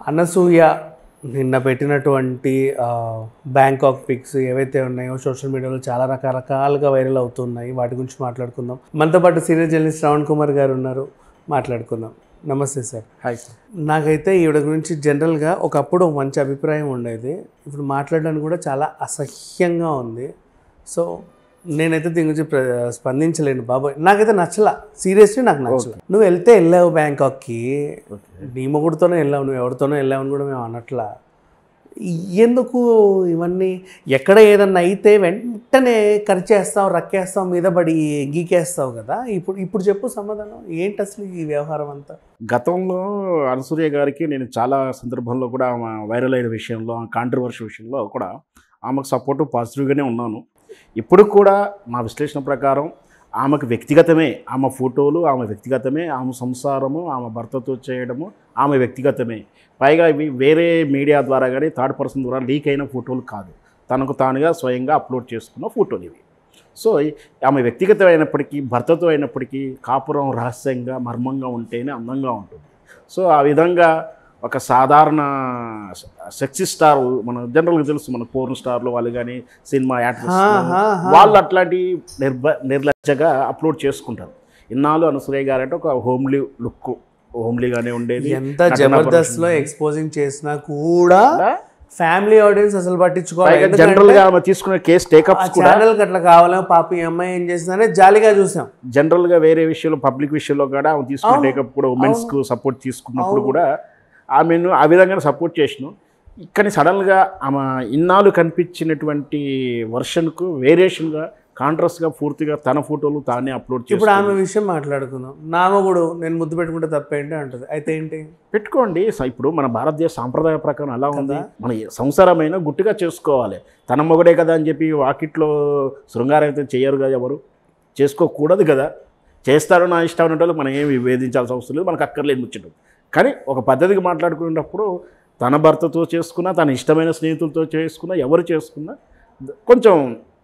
అనసూయ నిన్న పెట్టినటువంటి ఆ, బ్యాంకాక్ పిక్స్ ఏవైతే ఉన్నాయో సోషల్ మీడియాలో చాలా రకరకాలుగా వైరల్ అవుతున్నాయి వాటి గురించి మాట్లాడుకుందాం మనతో పాటు సీనియర్ జర్నలిస్ట్ శ్రవణ్ కుమార్ గారు ఉన్నారు మాట్లాడుకుందాం నమస్తే సార్ హాయ్ సార్ నాకైతే ఈవిడ గురించి జనరల్గా ఒకప్పుడు మంచి అభిప్రాయం ఉండేది ఇప్పుడు మాట్లాడడానికి కూడా చాలా అసహ్యంగా ఉంది సో నేనైతే దీని గురించి ప్ర- స్పందించలేను బాబాయ్ నాకైతే నచ్చలా సీరియస్లీ నాకు నచ్చలా నువ్వు వెళ్తే వెళ్ళావు బ్యాంకాక్కి నీ మొగుడుతోనే వెళ్ళావు నువ్వు ఎవరితోనో వెళ్ళావు అని కూడా మేము అనట్లా ఎందుకు ఇవన్నీ ఎక్కడ ఏదన్నా అయితే వెంటనే ఖర్చేస్తావు రక్కేస్తావు మీద పడి గీకేస్తావు కదా ఇప్పుడు ఇప్పుడు చెప్పు సమాధానం ఏంటి అసలు ఈ వ్యవహారం అంతా గతంలో అనసూయ గారికి నేను చాలా సందర్భంలో కూడా ఆమె వైరల్ అయిన విషయంలో కాంట్రవర్షి విషయంలో కూడా ఆమెకు సపోర్ట్ పాజిటివ్గానే ఉన్నాను ఇప్పుడు కూడా మా విశ్లేషణ ప్రకారం ఆమెకు వ్యక్తిగతమే ఆమె ఫోటోలు ఆమె వ్యక్తిగతమే ఆమె సంసారము ఆమె భర్తతో చేయడము ఆమె వ్యక్తిగతమే పైగా ఇవి వేరే మీడియా ద్వారా కానీ థర్డ్ పర్సన్ ద్వారా లీక్ అయిన ఫోటోలు కాదు తనకు తానుగా స్వయంగా అప్లోడ్ చేసుకున్న ఫోటోలు ఇవి సో ఆమె వ్యక్తిగతమైనప్పటికీ భర్తతో అయినప్పటికీ కాపురం రహస్యంగా మర్మంగా ఉంటేనే అందంగా ఉంటుంది సో ఆ విధంగా ఒక సాధారణ సెక్సీ స్టార్ మన జనరల్గా తెలుసు మన పోర్న్ స్టార్లు వాళ్ళు కానీ సినిమా యాక్టర్స్ హా, హా, హా. వాళ్ళు అట్లాంటి నిర్భ నిర్లజ్జగా అప్లోడ్ చేసుకుంటారు ఇన్నాళ్ళు అనసూయ గారంటే ఒక హోమ్లీ లుక్ హోమ్లీగానే ఉండేది ఎంత జబర్దస్త్ లో ఎక్స్పోజింగ్ చేసినా కూడా ఫ్యామిలీ ఆడియన్స్ అసలు పట్టించుకోవాలి జనరల్ గా ఆమె తీసుకునే కేసు టేకప్స్ కూడా ఛానల్ అట్లా కావాలేమో పాప ఈ అమ్మాయి ఏం చేసిందనే జాలిగా చూసాం జనరల్ గా వేరే విషయంలో పబ్లిక్ విషయంలో కూడా ఆమె తీసుకునే టేకప్ కూడా ఉమెన్స్ కు సపోర్ట్ తీసుకున్నప్పుడు కూడా ఆమెను ఆ విధంగా సపోర్ట్ చేసినాం కానీ సడన్ గా ఆమె ఇన్నాళ్ళు కనిపించినటువంటి version కు వేరియేషన్ గా కాంట్రాస్ట్ గా పూర్తిగా తన ఫోటోలు తానే అప్లోడ్ చేసి ఇప్పుడు ఆమె విషయం మాట్లాడుకుందాం నా మొగుడు నేను ముద్దు పెట్టుకుంటే తప్పేంటి అంటది అయితే ఏంటి పెట్టుకోండి స- ఇప్పుడు మన భారతదేశ సాంప్రదాయ ప్రకారం ఎలా ఉంది మన ఏ సంసారమైనా గుట్టుగా చేసుకోవాలి తన మొగడే కదా అని చెప్పి వాకిట్లో శృంగారం అయితే చేయరు కదా ఎవరు చేసుకోకూడదు కదా చేస్తారు నా ఇష్టం ఉన్నట్టు మనం ఏమి విభేదించాల్సిన అవసరం లేదు మనకు అక్కర్లేదు ముచ్చటం కానీ ఒక పద్ధతికి మాట్లాడుకునేటప్పుడు తన భర్తతో చేసుకున్నా తన ఇష్టమైన స్నేహితులతో చేసుకున్నా ఎవరు చేసుకున్నా ద- కొంచెం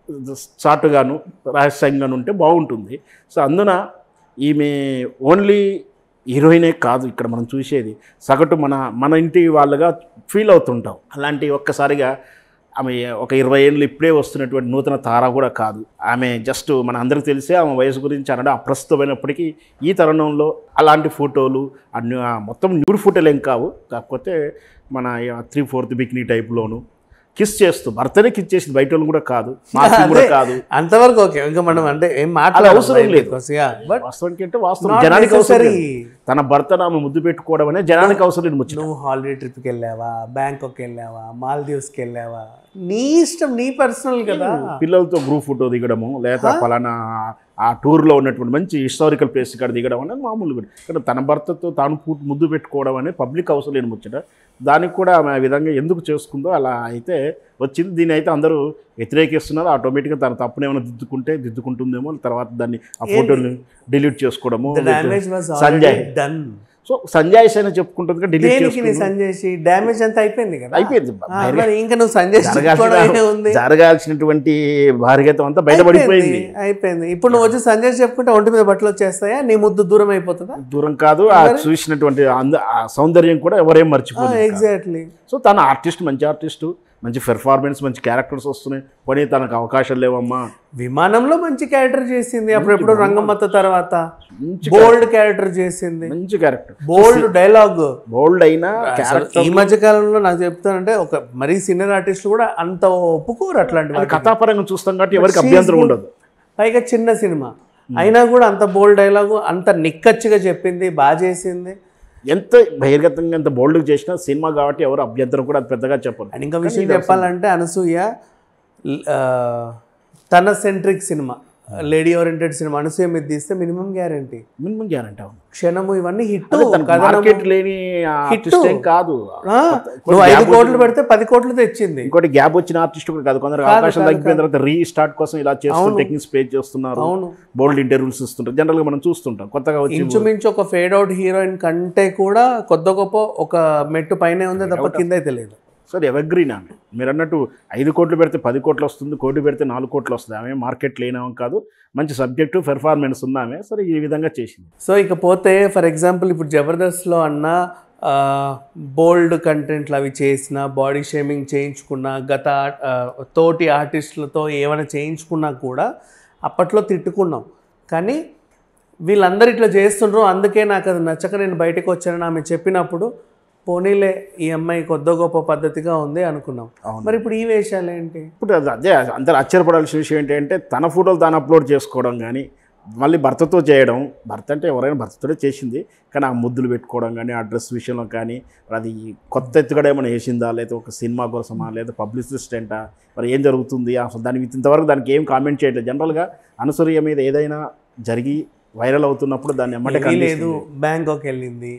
చాటుగాను రహస్యంగాను ఉంటే బాగుంటుంది సో అందున ఈమె ఓన్లీ హీరోయినే కాదు ఇక్కడ మనం చూసేది సగటు మన మన ఇంటి వాళ్ళగా ఫీల్ అవుతుంటాం అలాంటి ఒక్కసారిగా ఆమె ఒక ఇరవై ఏళ్ళు ఇప్పుడే వస్తున్నటువంటి నూతన తార కూడా కాదు ఆమె జస్ట్ మన అందరికీ తెలిసే ఆమె వయసు గురించి అనడం అప్రస్తుతమైనప్పటికీ ఈ తరుణంలో అలాంటి ఫోటోలు అన్ని ఆ మొత్తం న్యూడ్ ఫోటోలు ఏం కావు కాకపోతే మన త్రీ ఫోర్త్ బికినీ టైప్లోను కిస్ చేస్తూ భర్తనే కిస్ చేసింది బయట వాళ్ళు కూడా కాదు మార్ఫింగ్ కూడా కాదు అంతవరకు ఓకే ఇంకా మనం అంటే ఏం అది అవసరం లేదు. మాట్లాడాలి బట్ వాస్తవానికి అంటే వాస్తవం Not జనానికి అవసరం necessary. లేదు. తన భర్తను ఆమె ముద్దు పెట్టుకోవడం అనేది జనానికి అవసరం లేదు ముచ్చట నువ్వు హాలిడే ట్రిప్కి వెళ్ళావా బ్యాంకాక్ వెళ్ళావా మాల్దీవ్స్కి వెళ్ళావా నీ ఇష్టం నీ పర్సనల్ కదా పిల్లలతో గ్రూప్ ఫోటో దిగడము లేదా పలానా ఆ టూర్లో ఉన్నటువంటి మంచి హిస్టారికల్ ప్లేస్ ఇక్కడ దిగడం అనేది మామూలు కూడా కానీ తన భర్తతో తాను పూ- ముద్దు పెట్టుకోవడం అనేది పబ్లిక్ అవసరం లేని ముచ్చట దానికి కూడా ఆమె ఆ విధంగా ఎందుకు చేసుకుందో అలా అయితే వచ్చింది దీని అయితే అందరూ వ్యతిరేకిస్తున్నారు ఆటోమేటిక్గా తన తప్పును ఏమైనా దిద్దుకుంటే దిద్దుకుంటుందేమో తర్వాత దాన్ని ఆ ఫోటోని డిలీట్ చేసుకోవడము damage was Sanjay done so Sanjay అయినా చెప్పుకుంటుంది డిలీట్ దేనికి నీ చేసుకుంటుంది సంజయ్ డ్యామేజ్ అంతా అయిపోయింది కదా అయిపోయింది ఆ, మరి ఇంకా నువ్వు సంజయ్ చెప్పుకోవడం ఏం ఉంది జరగాల్సిన జరగాల్సినటువంటి భార్యగతం అంతా బయటపడిపోయింది అయిపోయింది ఇప్పుడు నువ్వు వచ్చి సంజయ్ చెప్పుకుంటే ఒంటి మీద బట్టలు వచ్చేస్తాయా నీ ముద్దు దూరం అయిపోతుందా దూరం కాదు ఆ చూసినటువంటి అంద ఆ సౌందర్యం కూడా ఎవరేం మర్చిపోదు ఎగ్జాక్ట్లీ సో తన ఆర్టిస్ట్ మంచి ఆర్టిస్టు మంచి పెర్ఫార్మెన్స్ మంచి క్యారెక్టర్స్ వస్తున్నాయి పోనీ తనకు అవకాశం లేవమ్మా విమానంలో మంచి క్యారెక్టర్ చేసింది అప్పుడెప్పుడు రంగమ్మత్త తర్వాత మంచి బోల్డ్ క్యారెక్టర్ చేసింది మంచి క్యారెక్టర్ బోల్డ్ డైలాగ్ బోల్డ్ అయినా క్యారెక్టర్ ఈ మధ్య కాలంలో నాకు చెప్తానంటే ఒక మరీ సీనియర్ ఆర్టిస్టులు కూడా అంత ఒప్పుకోరు అట్లాంటి వాటికి. కథాపరంగా చూస్తాం కాబట్టి ఎవరికి అభ్యంతరం ఉండదు పైగా చిన్న సినిమా అయినా కూడా అంత బోల్డ్ డైలాగు అంత నిక్కచ్చిగా చెప్పింది బాగా చేసింది ఎంత బహిర్గతంగా ఎంత బోల్డ్గా చేసినా సినిమా కాబట్టి ఎవరు అభ్యంతరం కూడా పెద్దగా చెప్పరు అండ్ ఇంకా విషయం చెప్పాలంటే అనసూయ ఆ, తన సెంట్రిక్ సినిమా లేడీ ఓరియంటెడ్ సినిమా అనసూయ మీద తీస్తే మినిమం గ్యారంటీ మినిమం గ్యారంటీ అవును క్షణము ఇవన్నీ హిట్ మార్కెట్ లేని ఆర్టిస్ట్ ఏం కాదు నువ్వు ఐదు కోట్లు పెడితే పది కోట్లు తెచ్చింది ఇంకోటి గ్యాప్ వచ్చిన ఆర్టిస్ట్ కూడా కాదు కొందరు అవకాశం తగ్గిపోయిన తర్వాత రీస్టార్ట్ కోసం ఇలా చేస్తూ టెక్నిక్స్ ప్లే చేస్తున్నారు అవును బోల్డ్ ఇంటర్వ్యూస్ ఇస్తుంటారు జనరల్ గా మనం చూస్తుంటాం కొత్తగా వచ్చి ఇంచుమించు ఒక ఫేడ్ అవుట్ హీరోయిన్ కంటే కూడా కొద్ద గొప్ప ఒక మెట్టు పైనే ఉంది తప్ప కింద అయితే లేదు సార్ ఎవర్గ్రీన్ ఆమె మీరు అన్నట్టు ఐదు కోట్లు పెడితే పది కోట్లు వస్తుంది కోటి పెడితే నాలుగు కోట్లు వస్తుంది ఆమె మార్కెట్ లేనాం కాదు మంచి సబ్జెక్టు పెర్ఫార్మెన్స్ ఉన్నామే సరే ఈ విధంగా చేసింది సో ఇకపోతే ఫర్ ఎగ్జాంపుల్ ఇప్పుడు జబర్దస్త్లో అన్న బోల్డ్ కంటెంట్లు అవి చేసిన బాడీ షేమింగ్ చేయించుకున్న గత ఆ, తోటి ఆర్టిస్టులతో ఏమైనా చేయించుకున్నా కూడా అప్పట్లో తిట్టుకున్నాం కానీ వీళ్ళందరూ ఇట్లా చేస్తుండ్రు అందుకే నాకు అది నచ్చక నేను బయటకు వచ్చానని ఆమె చెప్పినప్పుడు పోనీలే ఈ అమ్మాయి కొద్ద గొప్ప పద్ధతిగా ఉంది అనుకున్నాం అవును. మరి ఇప్పుడు ఈ వేషాలు ఏంటి ఇప్పుడు అది అదే అందరు ఆశ్చర్యపడాల్సిన విషయం ఏంటంటే తన ఫోటోలు తాను అప్లోడ్ చేసుకోవడం కానీ మళ్ళీ భర్తతో చేయడం భర్త అంటే ఎవరైనా భర్తతోనే చేసింది కానీ ఆ ముద్దులు పెట్టుకోవడం కానీ ఆ డ్రెస్ విషయంలో కానీ అది కొత్త ఎత్తుగడ ఏమైనా వేసిందా లేదా ఒక సినిమా కోసమా లేదా పబ్లిసిస్ట్ ఏంటా మరి ఏం జరుగుతుంది అసలు దానికి ఇంతవరకు దానికి ఏం కామెంట్ చేయట్లేదు జనరల్గా అనుసూయ మీద ఏదైనా జరిగి వైరల్ అవుతున్నప్పుడు దాన్ని ఎమ్మటే ఏమీ లేదు బ్యాంకాక్ వెళ్ళింది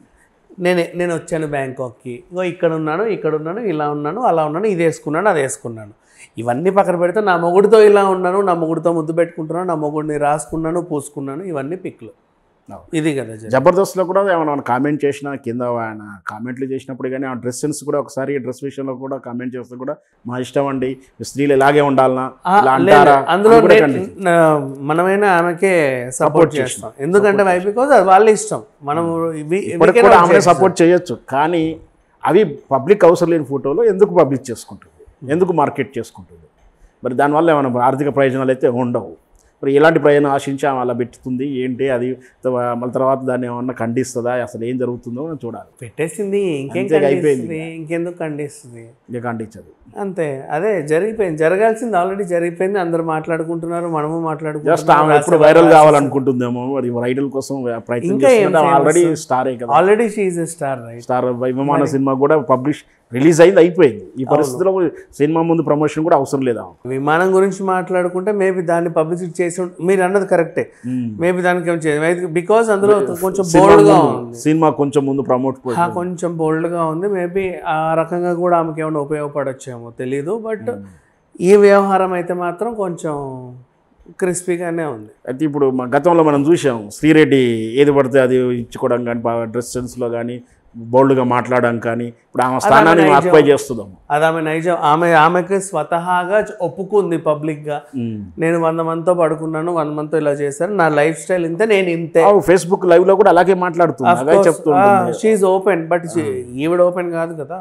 నేను నేను వచ్చాను బ్యాంకాక్కి ఇగో ఇక్కడ ఉన్నాను ఇక్కడ ఉన్నాను ఇలా ఉన్నాను అలా ఉన్నాను ఇది వేసుకున్నాను అది వేసుకున్నాను ఇవన్నీ పక్కన పెడితే నా మొగుడితో ఇలా ఉన్నాను నా మొగుడితో ముద్దు పెట్టుకుంటున్నాను నా మొగుడిని రాసుకున్నాను పూసుకున్నాను ఇవన్నీ పిక్లు అవును. ఇది కదా జరి- జబర్దస్త్లో కూడా ఏమైనా కామెంట్ చేసినా కింద ఆయన కామెంట్లు చేసినప్పుడు కానీ ఆ డ్రెస్ సెన్స్ కూడా ఒకసారి డ్రెస్ విషయంలో కూడా కామెంట్ చేస్తే కూడా మా ఇష్టం అండి స్త్రీలు ఇలాగే ఉండాలనా ఆ, ఇలా లేదు, అంటారా అందులో అని కూడా నే- ఖండించారు. నా- మనమైనా ఆమెకే సపోర్ట్ చేస్తాం ఎందుకంటే వై బికాజ్ అది వాళ్ళ ఇష్టం మనం we- we ఇప్పటికి cannot కూడా ఆమె judge సపోర్ట్ చేయొచ్చు కానీ అవి పబ్లిక్ అవసరం లేని ఫోటోలు ఎందుకు పబ్లిక్ చేసుకుంటుంది ఎందుకు మార్కెట్ చేసుకుంటుంది మరి దానివల్ల ఏమైనా ఆర్థిక ప్రయోజనాలు అయితే ఉండవు మరి ఎలాంటి ప్రయోజనం ఆశించి ఆమె అలా పెట్టుతుంది ఏంటి అది మళ్ళీ తర్వాత దాన్ని ఏమన్నా ఖండిస్తుందా అసలు ఏం జరుగుతుందో మనం చూడాలి పెట్టేసింది ఇంకేం అంతే అయిపోయింది. ఖండిస్తుంది ఇంకెందుకు ఖండిస్తుంది ఇక ఖండించదు అంతే అదే జరిగిపోయింది జరగాల్సింది ఆల్రెడీ జరిగిపోయింది అందరు మాట్లాడుకుంటున్నారు మనము జస్ట్ ఆమె మాట్లాడుకుంటున్నాం ఎప్పుడు వైరల్ కావాలనుకుంటుందేమో మరి వైరల్ కోసం ప్రయత్నం ఇంకా ఏం చేస్తుంటే famous? ఆల్రెడీ స్టారే కదా already she star right star Vimana సినిమా కూడా పబ్లిష్ రిలీజ్ అయింది అయిపోయింది ఈ పరిస్థితిలో సినిమా ముందు ప్రమోషన్ కూడా అవసరం లేదా విమానం గురించి మాట్లాడుకుంటే మేబీ దాన్ని పబ్లిసిటీ చేసి ఉం- మీరు అన్నది కరెక్టే మేబీ దానికి ఏం చేయదు బికాస్ అందులో కొంచెం బోల్డ్గా ఉంది సినిమా కొంచెం ముందు ప్రమోట్ ఆ, కొంచెం బోల్డ్గా ఉంది మేబీ ఆ రకంగా కూడా ఆమెకి ఏమైనా ఉపయోగపడొచ్చేమో తెలీదు బట్ ఈ వ్యవహారం అయితే మాత్రం కొంచెం క్రిస్పీగానే ఉంది అయితే ఇప్పుడు మా గతంలో మనం చూసాం శ్రీరెడ్డి ఏది పడితే అది ఇచ్చుకోవడం కానీ డ్రెస్ సెన్స్లో కానీ బోల్డ్గా మాట్లాడడం కానీ ఇప్పుడు ఆమె స్థానాన్ని నైజం. ఆక్యుపై చేస్తున్నాము అది ఆమె నైజం ఆమె ఆమెకి స్వతహాగా ఒప్పుకుంది పబ్లిక్గా నేను వంద మందితో పడుకున్నాను వంద మందితో ఇలా చేశాను నా లైఫ్ స్టైల్ ఇంతే నేను ఇంతే ఫేస్బుక్ లైవ్ లో కూడా అలాగే మాట్లాడుతుంది అలాగే చెప్తుంది షీఈ్ ఓపెన్ బట్ ఈవిడ ఓపెన్ కాదు కదా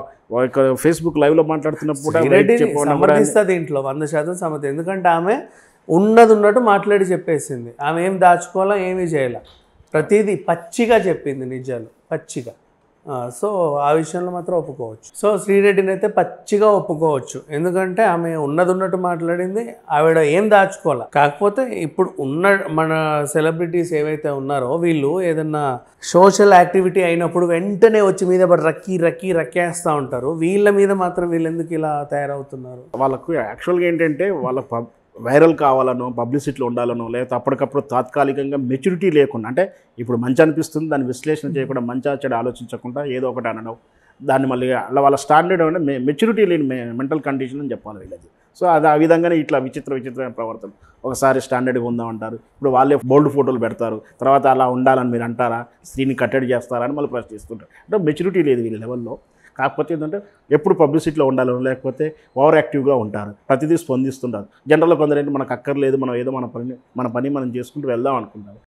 ఫేస్బుక్ లైవ్ లో మాట్లాడుతున్నప్పుడు కూడా రెడ్డిని చెప్పడం కూడా సమర్థిస్తా దీంట్లో వంద శాతం సమర్థి ఎందుకంటే ఆమె ఉన్నది ఉన్నట్టు మాట్లాడి చెప్పేసింది ఆమె ఏం దాచుకోవాలా ఏమీ చేయాల ప్రతిదీ పచ్చిగా చెప్పింది నిజాలు పచ్చిగా ఆ, సో ఆ విషయంలో మాత్రం ఒప్పుకోవచ్చు సో శ్రీరెడ్డిని అయితే పచ్చిగా ఒప్పుకోవచ్చు ఎందుకంటే ఆమె ఉన్నది ఉన్నట్టు మాట్లాడింది ఆవిడ ఏం దాచుకోవాలా కాకపోతే ఇప్పుడు ఉన్న మన సెలబ్రిటీస్ ఏవైతే ఉన్నారో వీళ్ళు ఏదన్నా సోషల్ యాక్టివిటీ అయినప్పుడు వెంటనే వచ్చి మీద పడి రక్కి రక్కి రక్కేస్తూ ఉంటారు వీళ్ళ మీద మాత్రం వీళ్ళు ఎందుకు ఇలా తయారవుతున్నారు వాళ్ళకు యాక్చువల్గా ఏంటంటే వాళ్ళ పబ్ వైరల్ కావాలనో పబ్లిసిటీలో ఉండాలనో లేకపోతే అప్పటికప్పుడు తాత్కాలికంగా మెచ్యూరిటీ లేకుండా అంటే ఇప్పుడు మంచి అనిపిస్తుంది దాన్ని విశ్లేషణ చేయకుండా మంచి చెడు ఆలోచించకుండా ఏదో ఒకటి అనడం దాన్ని మళ్ళీ అలా వాళ్ళ స్టాండర్డ్ అంటే మెచ్యూరిటీ లేని మెంటల్ కండిషన్ అని చెప్పాలి వీళ్ళది సో అది ఆ విధంగానే ఇట్లా విచిత్ర విచిత్రమైన ప్రవర్తన ఒకసారి స్టాండర్డ్గా ఉందామంటారు ఇప్పుడు వాళ్ళే బోల్డ్ ఫోటోలు పెడతారు తర్వాత అలా ఉండాలని మీరు అంటారా స్త్రీని కట్టడి చేస్తారా అని మళ్ళీ ప్రశ్నిస్తుంటారు అంటే మెచ్యూరిటీ లేదు వీళ్ళ లెవెల్లో కాకపోతే ఏంటంటే ఎప్పుడు పబ్లిసిటీలో ఉండాలని లేకపోతే ఓవర్ యాక్టివ్గా ఉంటారు ప్రతిదీ స్పందిస్తుంటారు జనరల్గా కొందరు ఏంటి మనకు అక్కర్లేదు మనం ఏదో మన పని మన పని మనం చేసుకుంటూ వెళ్దాం అనుకుంటారు